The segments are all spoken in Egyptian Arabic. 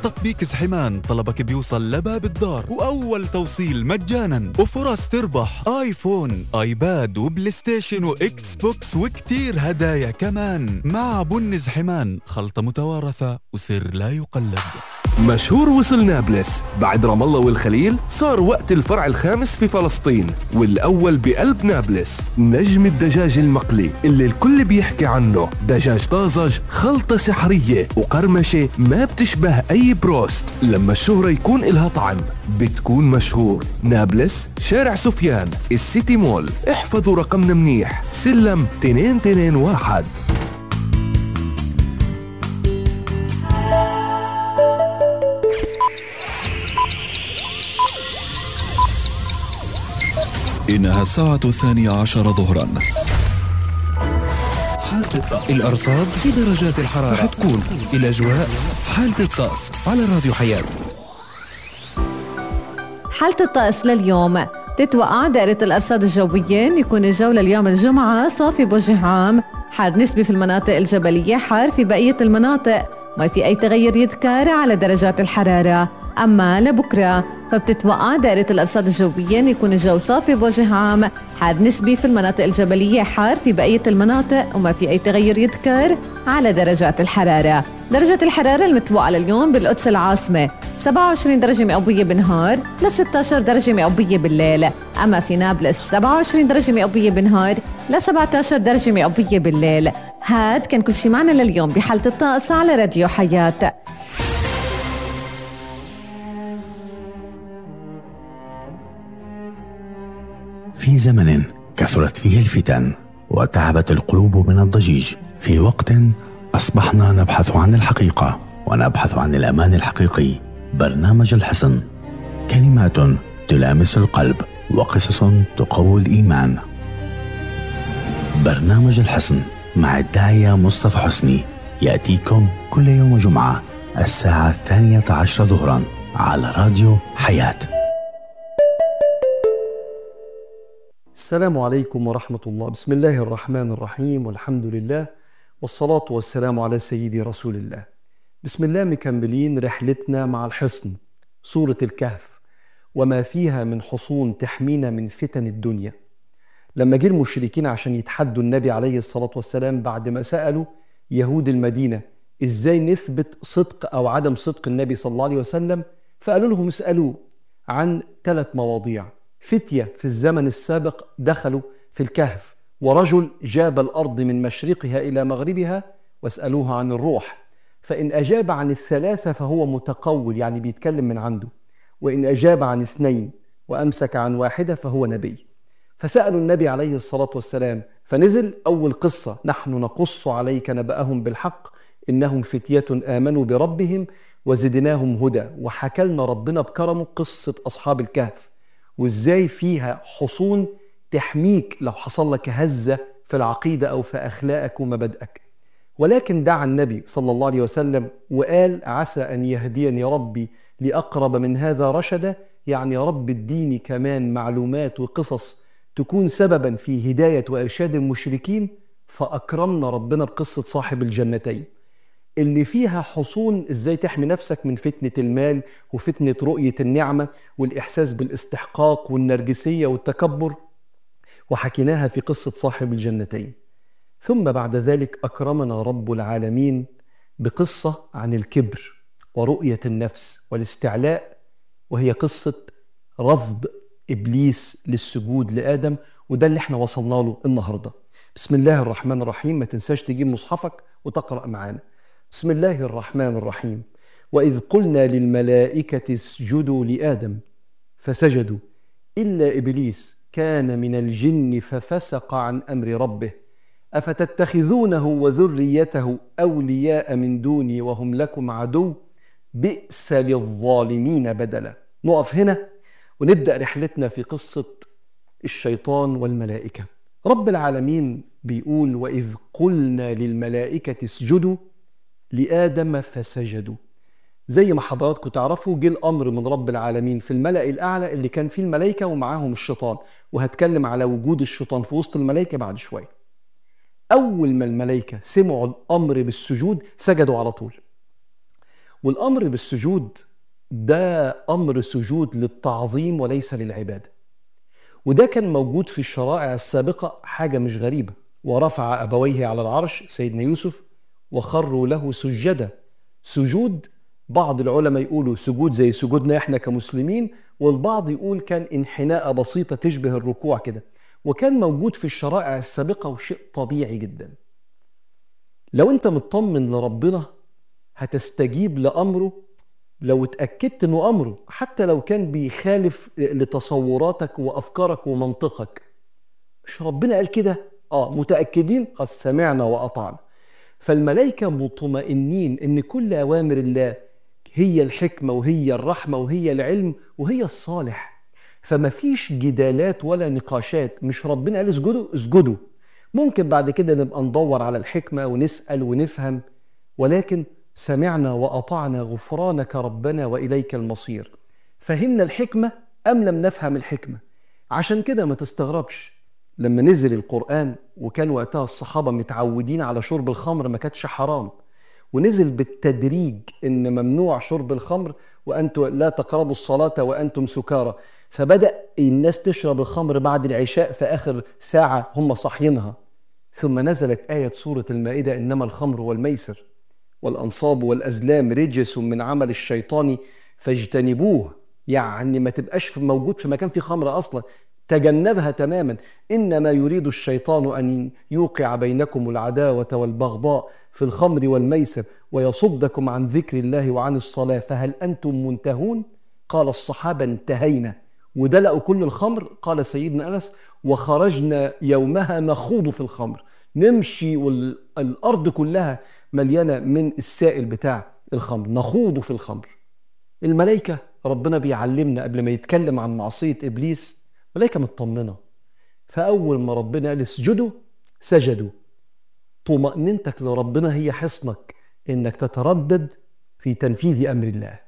تطبيق زحمان طلبك بيوصل لباب الدار وأول توصيل مجانا وفرص تربح آيفون آيباد وبلاي ستيشن وإكس بوكس وكتير هدايا كمان مع بن زحمان خلطة متوارثة وسر لا يقلد مشهور وصل نابلس بعد رام الله والخليل صار وقت الفرع الخامس في فلسطين والأول بقلب نابلس نجم الدجاج المقلي اللي الكل بيحكي عنه دجاج طازج خلطة سحرية وقرمشة ما بتشبه أي بروست لما الشهرة يكون إلها طعم بتكون مشهور نابلس شارع سفيان السيتي مول احفظوا رقمنا منيح سلم 221 إنها الساعة الثانية عشر ظهرا حالة الطقس الأرصاد في درجات الحرارة رح تكون الأجواء حالة الطقس على راديو حياة حالة الطقس لليوم تتوقع دائرة الأرصاد الجوية أن يكون الجو لليوم الجمعة صافي بوجه عام حار نسبي في المناطق الجبلية حار في بقية المناطق ما في أي تغير يذكر على درجات الحرارة أما لبكرة فبتتوقع دائرة الأرصاد الجوية أن يكون الجو صافي بوجه عام حار نسبي في المناطق الجبلية حار في بقية المناطق وما في أي تغير يذكر على درجات الحرارة درجة الحرارة المتوقعة لليوم بالقدس العاصمة 27 درجة مئوية بالنهار ل 16 درجة مئوية بالليل أما في نابلس 27 درجة مئوية بالنهار ل 17 درجة مئوية بالليل هاد كان كل شي معنا لليوم بحالة الطقس على راديو حياة في زمن كثرت فيه الفتن وتعبت القلوب من الضجيج في وقت اصبحنا نبحث عن الحقيقه ونبحث عن الامان الحقيقي برنامج الحصن كلمات تلامس القلب وقصص تقوي الايمان برنامج الحصن مع الداعيه مصطفى حسني ياتيكم كل يوم جمعه الساعه الثانيه عشر ظهرا على راديو حياه السلام عليكم ورحمة الله بسم الله الرحمن الرحيم والحمد لله والصلاة والسلام على سيدي رسول الله بسم الله مكملين رحلتنا مع الحصن سورة الكهف وما فيها من حصون تحمينا من فتن الدنيا لما جه المشركين عشان يتحدوا النبي عليه الصلاة والسلام بعد ما سألوا يهود المدينة ازاي نثبت صدق او عدم صدق النبي صلى الله عليه وسلم فقالوا لهم اسألوه عن ثلاث مواضيع فتية في الزمن السابق دخلوا في الكهف ورجل جاب الأرض من مشرقها إلى مغربها واسألوها عن الروح فإن أجاب عن الثلاثة فهو متقول يعني بيتكلم من عنده وإن أجاب عن اثنين وأمسك عن واحدة فهو نبي فسألوا النبي عليه الصلاة والسلام فنزل أول قصة نحن نقص عليك نبأهم بالحق إنهم فتية آمنوا بربهم وزدناهم هدى وحكى لنا ربنا بكرمه قصة أصحاب الكهف وازاي فيها حصون تحميك لو حصل لك هزه في العقيده او في اخلاقك ومبادئك ولكن دعا النبي صلى الله عليه وسلم وقال عسى ان يهديني ربي لاقرب من هذا رشدا يعني يا رب اديني كمان معلومات وقصص تكون سببا في هدايه وارشاد المشركين فاكرمنا ربنا بقصه صاحب الجنتين اللي فيها حصون ازاي تحمي نفسك من فتنة المال وفتنة رؤية النعمة والإحساس بالاستحقاق والنرجسية والتكبر وحكيناها في قصة صاحب الجنتين ثم بعد ذلك أكرمنا رب العالمين بقصة عن الكبر ورؤية النفس والاستعلاء وهي قصة رفض إبليس للسجود لآدم وده اللي احنا وصلنا له النهاردة بسم الله الرحمن الرحيم ما تنساش تجيب مصحفك وتقرأ معانا بسم الله الرحمن الرحيم واذ قلنا للملائكه اسجدوا لادم فسجدوا الا ابليس كان من الجن ففسق عن امر ربه افتتخذونه وذريته اولياء من دوني وهم لكم عدو بئس للظالمين بدلا نقف هنا ونبدا رحلتنا في قصه الشيطان والملائكه رب العالمين بيقول واذ قلنا للملائكه اسجدوا لآدم فسجدوا زي ما حضراتكم تعرفوا جه الأمر من رب العالمين في الملأ الأعلى اللي كان فيه الملائكة ومعاهم الشيطان وهتكلم على وجود الشيطان في وسط الملائكة بعد شوية أول ما الملائكة سمعوا الأمر بالسجود سجدوا على طول والأمر بالسجود ده أمر سجود للتعظيم وليس للعبادة وده كان موجود في الشرائع السابقة حاجة مش غريبة ورفع أبويه على العرش سيدنا يوسف وخروا له سجدا سجود بعض العلماء يقولوا سجود زي سجودنا احنا كمسلمين والبعض يقول كان انحناء بسيطة تشبه الركوع كده وكان موجود في الشرائع السابقة وشيء طبيعي جدا لو انت مطمن لربنا هتستجيب لأمره لو اتأكدت انه أمره حتى لو كان بيخالف لتصوراتك وأفكارك ومنطقك مش ربنا قال كده اه متأكدين قد سمعنا وأطعنا فالملائكة مطمئنين ان كل أوامر الله هي الحكمة وهي الرحمة وهي العلم وهي الصالح فما فيش جدالات ولا نقاشات مش ربنا قال اسجدوا اسجدوا ممكن بعد كده نبقى ندور على الحكمة ونسأل ونفهم ولكن سمعنا وأطعنا غفرانك ربنا وإليك المصير فهمنا الحكمة أم لم نفهم الحكمة عشان كده ما تستغربش لما نزل القرآن وكان وقتها الصحابة متعودين على شرب الخمر ما كانتش حرام ونزل بالتدريج ان ممنوع شرب الخمر وانتم لا تقربوا الصلاه وانتم سكارى فبدا الناس تشرب الخمر بعد العشاء في اخر ساعه هم صاحيينها ثم نزلت ايه سوره المائده انما الخمر والميسر والانصاب والازلام رجس من عمل الشيطان فاجتنبوه يعني ما تبقاش موجود في مكان فيه خمر اصلا تجنبها تماما انما يريد الشيطان ان يوقع بينكم العداوه والبغضاء في الخمر والميسر ويصدكم عن ذكر الله وعن الصلاه فهل انتم منتهون قال الصحابه انتهينا ودلقوا كل الخمر قال سيدنا انس وخرجنا يومها نخوض في الخمر نمشي والارض كلها مليانه من السائل بتاع الخمر نخوض في الخمر الملائكه ربنا بيعلمنا قبل ما يتكلم عن معصيه ابليس ملائكه مطمنه فاول ما ربنا قال اسجدوا سجدوا طمأنينتك لربنا هي حصنك انك تتردد في تنفيذ امر الله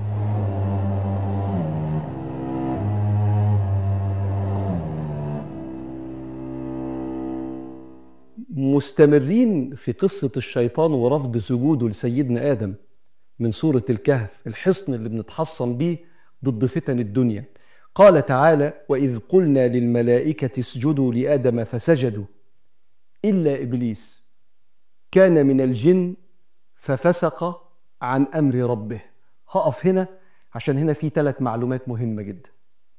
مستمرين في قصة الشيطان ورفض سجوده لسيدنا آدم من سورة الكهف الحصن اللي بنتحصن بيه ضد فتن الدنيا قال تعالى وإذ قلنا للملائكة اسجدوا لآدم فسجدوا إلا إبليس كان من الجن ففسق عن أمر ربه هقف هنا عشان هنا في ثلاث معلومات مهمة جدا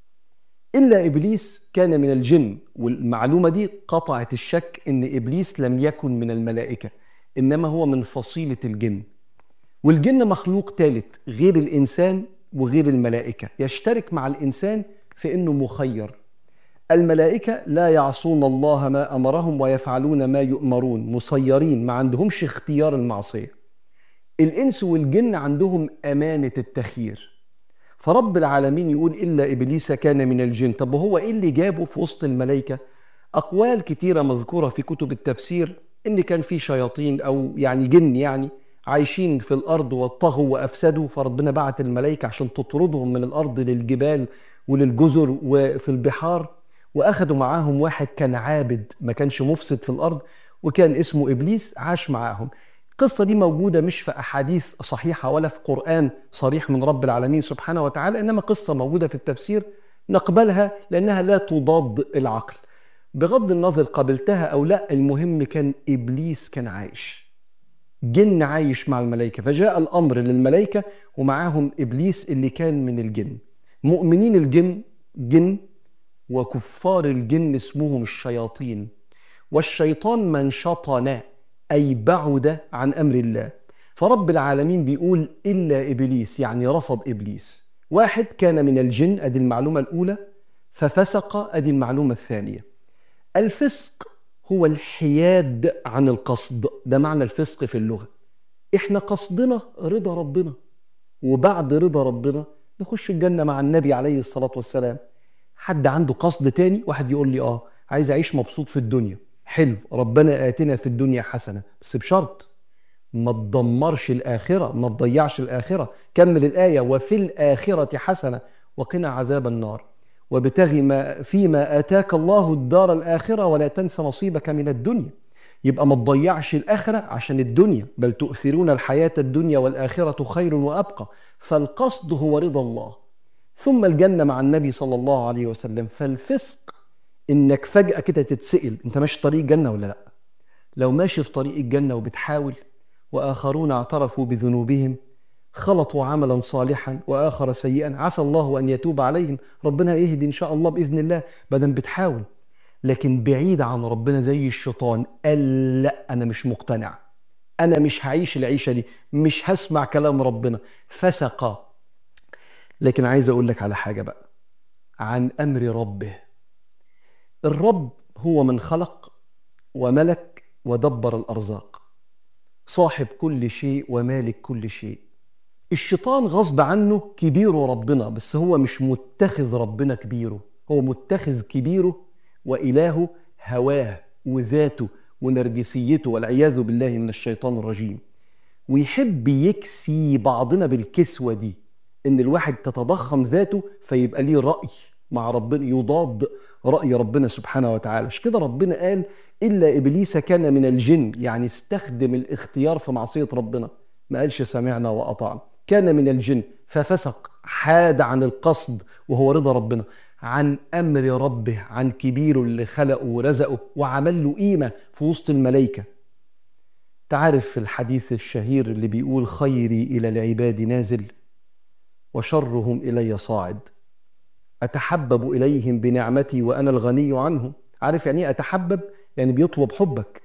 إلا إبليس كان من الجن والمعلومة دي قطعت الشك إن إبليس لم يكن من الملائكة إنما هو من فصيلة الجن والجن مخلوق ثالث غير الإنسان وغير الملائكة يشترك مع الإنسان في إنه مخير الملائكة لا يعصون الله ما أمرهم ويفعلون ما يؤمرون مسيرين ما عندهمش اختيار المعصية الإنس والجن عندهم أمانة التخيير فرب العالمين يقول إلا إبليس كان من الجن طب وهو إيه اللي جابه في وسط الملائكة أقوال كتيرة مذكورة في كتب التفسير إن كان في شياطين أو يعني جن يعني عايشين في الأرض وطغوا وأفسدوا فربنا بعت الملائكة عشان تطردهم من الأرض للجبال وللجزر وفي البحار واخدوا معاهم واحد كان عابد ما كانش مفسد في الارض وكان اسمه ابليس عاش معاهم القصة دي موجودة مش في أحاديث صحيحة ولا في قرآن صريح من رب العالمين سبحانه وتعالى إنما قصة موجودة في التفسير نقبلها لأنها لا تضاد العقل بغض النظر قبلتها أو لا المهم كان إبليس كان عايش جن عايش مع الملائكة فجاء الأمر للملائكة ومعاهم إبليس اللي كان من الجن مؤمنين الجن جن وكفار الجن اسمهم الشياطين والشيطان من شطن أي بعد عن أمر الله فرب العالمين بيقول إلا إبليس يعني رفض إبليس واحد كان من الجن أدي المعلومة الأولى ففسق أدي المعلومة الثانية الفسق هو الحياد عن القصد ده معنى الفسق في اللغة احنا قصدنا رضا ربنا وبعد رضا ربنا نخش الجنة مع النبي عليه الصلاة والسلام حد عنده قصد تاني واحد يقول لي اه عايز اعيش مبسوط في الدنيا حلو ربنا اتنا في الدنيا حسنه بس بشرط ما تدمرش الاخره ما تضيعش الاخره كمل الايه وفي الاخره حسنه وقنا عذاب النار وابتغي ما فيما اتاك الله الدار الاخره ولا تنس نصيبك من الدنيا يبقى ما تضيعش الآخرة عشان الدنيا بل تؤثرون الحياة الدنيا والآخرة خير وأبقى فالقصد هو رضا الله ثم الجنة مع النبي صلى الله عليه وسلم فالفسق إنك فجأة كده تتسأل أنت ماشي طريق جنة ولا لأ لو ماشي في طريق الجنة وبتحاول وآخرون اعترفوا بذنوبهم خلطوا عملا صالحا وآخر سيئا عسى الله أن يتوب عليهم ربنا يهدي إن شاء الله بإذن الله بدل بتحاول لكن بعيد عن ربنا زي الشيطان قال لا أنا مش مقتنع أنا مش هعيش العيشة دي مش هسمع كلام ربنا فسق لكن عايز أقول لك على حاجة بقى عن أمر ربه الرب هو من خلق وملك ودبر الأرزاق صاحب كل شيء ومالك كل شيء الشيطان غصب عنه كبيره ربنا بس هو مش متخذ ربنا كبيره هو متخذ كبيره وإلهه هواه وذاته ونرجسيته والعياذ بالله من الشيطان الرجيم ويحب يكسي بعضنا بالكسوة دي إن الواحد تتضخم ذاته فيبقى ليه رأي مع ربنا يضاد رأي ربنا سبحانه وتعالى عشان كده ربنا قال إلا إبليس كان من الجن يعني استخدم الاختيار في معصية ربنا ما قالش سمعنا وأطعنا كان من الجن ففسق حاد عن القصد وهو رضا ربنا عن أمر ربه عن كبيره اللي خلقه ورزقه وعمل له قيمة في وسط الملائكة تعرف في الحديث الشهير اللي بيقول خيري إلى العباد نازل وشرهم إلي صاعد أتحبب إليهم بنعمتي وأنا الغني عنهم عارف يعني إيه أتحبب؟ يعني بيطلب حبك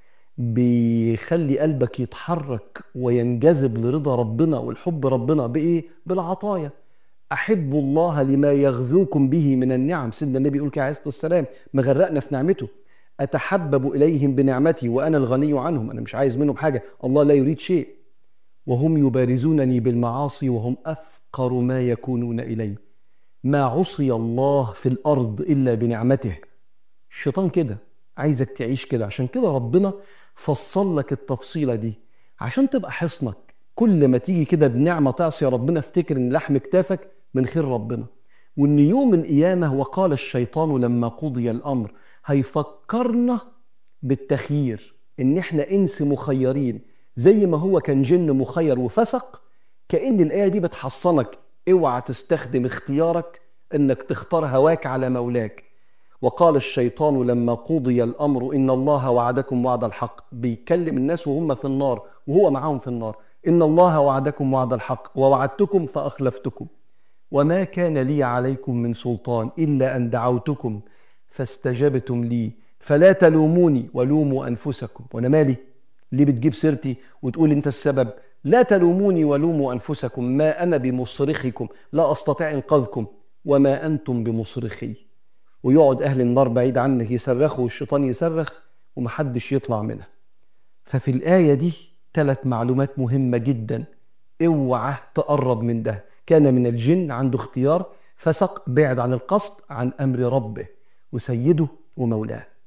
بيخلي قلبك يتحرك وينجذب لرضا ربنا والحب ربنا بإيه؟ بالعطايا أحب الله لما يغذوكم به من النعم سيدنا النبي يقول كده عليه الصلاة والسلام مغرقنا في نعمته أتحبب إليهم بنعمتي وأنا الغني عنهم أنا مش عايز منهم حاجة الله لا يريد شيء وهم يبارزونني بالمعاصي وهم أفقر ما يكونون إلي ما عصي الله في الأرض إلا بنعمته الشيطان كده عايزك تعيش كده عشان كده ربنا فصل لك التفصيلة دي عشان تبقى حصنك كل ما تيجي كده بنعمة تعصي ربنا افتكر ان لحم كتافك من خير ربنا وان يوم القيامة وقال الشيطان لما قضي الامر هيفكرنا بالتخيير ان احنا انس مخيرين زي ما هو كان جن مخير وفسق كأن الآية دي بتحصنك اوعى تستخدم اختيارك انك تختار هواك على مولاك وقال الشيطان لما قضي الامر ان الله وعدكم وعد الحق بيكلم الناس وهم في النار وهو معاهم في النار ان الله وعدكم وعد الحق ووعدتكم فاخلفتكم وما كان لي عليكم من سلطان الا ان دعوتكم فاستجبتم لي فلا تلوموني ولوموا انفسكم وانا مالي ليه بتجيب سيرتي وتقول انت السبب لا تلوموني ولوموا انفسكم ما انا بمصرخكم لا استطيع انقاذكم وما انتم بمصرخي ويقعد اهل النار بعيد عنك يصرخوا والشيطان يصرخ ومحدش يطلع منها ففي الايه دي ثلاث معلومات مهمه جدا اوعى تقرب من ده كان من الجن عنده اختيار فسق بعد عن القصد عن امر ربه وسيده ومولاه